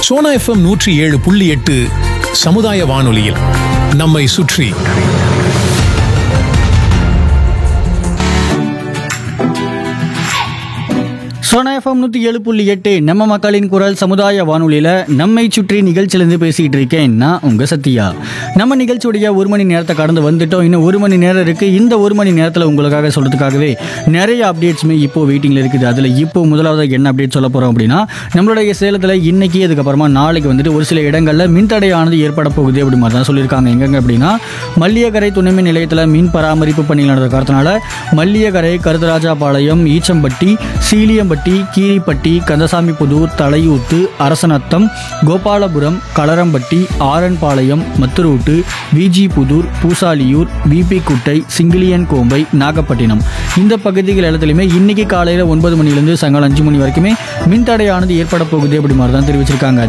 Sona FM நூற்றி ஏழு புள்ளி எட்டு சமுதாய வானொலியில் நம்மை சுற்றி சோனா எஃப்எம் நூற்றி ஏழு புள்ளி எட்டு நம்ம மக்களின் குரல் சமுதாய வானொலியில் நம்மை சுற்றி நிகழ்ச்சியிலேருந்து பேசிகிட்டு இருக்கேன் நான் உங்கள் சத்யா நம்ம நிகழ்ச்சியுடைய ஒரு மணி நேரத்தை கடந்து வந்துட்டோம் இன்னும் ஒரு மணி நேரம் இருக்குது இந்த ஒரு மணி நேரத்தில் உங்களுக்காக சொல்கிறதுக்காகவே நிறைய அப்டேட்ஸுமே இப்போ வெயிட்டிங்கில் இருக்குது அதில் இப்போ முதலாவது என்ன அப்டேட் சொல்ல போகிறோம் அப்படின்னா நம்மளுடைய சேலத்தில் இன்னைக்கு அதுக்கப்புறமா நாளைக்கு வந்துட்டு ஒரு சில இடங்களில் மின்தடையானது ஏற்பட போகுது அப்படி மாதிரி தான் சொல்லியிருக்காங்க எங்கெங்க அப்படின்னா மல்லியக்கரை துணைமின் நிலையத்தில் மின் பராமரிப்பு பணிகள் நடந்த காரணத்தினால மல்லியக்கரை கருதராஜாபாளையம் ஈச்சம்பட்டி சீலியம்பட்டி கீரிப்பட்டி கந்தசாமி புதூர் தலையூத்து அரசநத்தம் கோபாலபுரம் களரம்பட்டி ஆரன்பாளையம் மத்துரூட்டு விஜி புதூர் பூசாலியூர் விபி குட்டை சிங்கிலியன் கோம்பை நாகப்பட்டினம் இந்த பகுதிகள் எல்லாத்துலையுமே இன்னைக்கு காலையில் ஒன்பது மணிலேருந்து சாயங்காலம் அஞ்சு மணி வரைக்குமே மின்தடையானது ஏற்பட போகுது அப்படி மாதிரி தான் தெரிவிச்சிருக்காங்க